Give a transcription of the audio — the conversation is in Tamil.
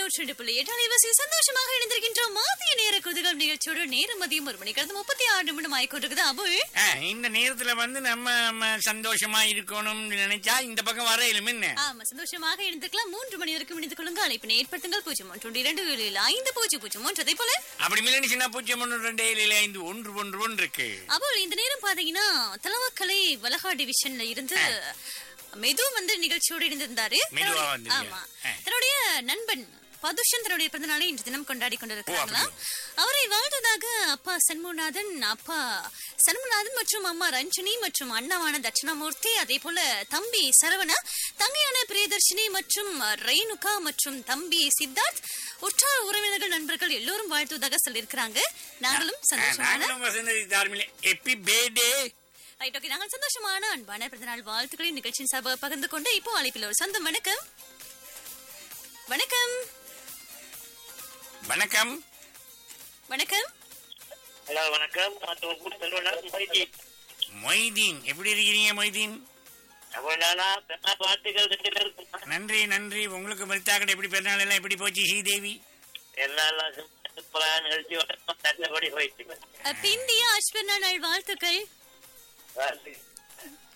நூற்றி ரெண்டு புள்ளி எட்டு அலைவாசியில் சந்தோஷமாக இணைந்திருக்கின்றோம் மாத்திய நேர குதுகம் நிகழ்ச்சியோட நேரம் மதியம் ஒரு மணிக்கு அடுத்து முப்பத்தி ஆறு நிமிடம் ஆயிக்கொண்டிருக்குது அபுல் ஆ, இந்த நேரத்துல வந்து நம்ம நம்ம சந்தோஷமா இருக்கணும்னு நினைச்சா இந்த பக்கம் வரையிலும் என்ன ஆமா சந்தோஷமாக இணைந்திருக்கலாம் மூன்று மணி வரைக்கும் இணைந்து கொள்ளுங்க அழைப்பினை ஏற்படுத்துங்கள் பூஜ்ஜியம் ஒன்று இரண்டு ஏழு ஐந்து பூஜ்ஜியம் பூஜ்ஜியம் ஒன்று அதே போல அப்படி மில்லி சின்ன பூஜ்ஜியம் ஒன்று ரெண்டு ஏழு ஏழு ஐந்து ஒன்று ஒன்று ஒன்று இருக்கு அபுல் இந்த நேரம் பாத்தீங்கன்னா தலவாக்கலை வலகா டிவிஷன்ல இருந்து மெது வந்து நிகழ்ச்சியோடு இணைந்திருந்தாரு மெதுவா தன்னுடைய- வந்திருக்கியா? ஆமா ஆ. தன்னுடைய நண்பன் பதுஷன் தன்னுடைய பிறந்த நாளை இன்று தினம் கொண்டாடி கொண்டிருக்கிறாங்களா ஓ, அவரை வாழ்த்ததாக அப்பா சண்முகநாதன் அப்பா சண்முகநாதன் மற்றும் அம்மா ரஞ்சனி மற்றும் அண்ணாவான தட்சிணாமூர்த்தி அதே போல தம்பி சரவணா தங்கையான பிரியதர்ஷினி மற்றும் ரேணுகா மற்றும் தம்பி சித்தார்த் உற்றார் உறவினர்கள் நண்பர்கள் எல்லோரும் வாழ்த்துவதாக சொல்லியிருக்கிறாங்க நாங்களும் ஆ, சந்தோஷமான நாங்களும் வசந்தி தார்மிலே எப்பி பேடே ரைட் ஓகே நாங்கள் சந்தோஷமான அன்பான பிறந்தநாள் வாழ்த்துக்களை நிகழ்ச்சியின் சார்பாக பகிர்ந்து கொண்டு இப்போ அழைப்பில் ஒரு சொந்தம் வணக்கம் வணக்கம் வணக்கம் வணக்கம் ஹலோ வணக்கம் நான் தொகுப்பு செல்வனார் மொய்தி மொய்தீன் எப்படி இருக்கிறீங்க மொய்தீன் அவ்வளோ நாளா பெண்ணா வாழ்த்துக்கள் ரெண்டு பேருக்கும் நன்றி நன்றி உங்களுக்கு மரித்தாக்கடை எப்படி பிறநாள் எல்லாம் எப்படி போச்சு ஸ்ரீதேவி எல்லாம் சூப்பரான நிகழ்ச்சி வழக்கம் நல்லபடி போயிட்டு அஹ், பிந்திய அஸ்வர்ணா நாள் வாழ்த்துக்கள் வாழ்த்து.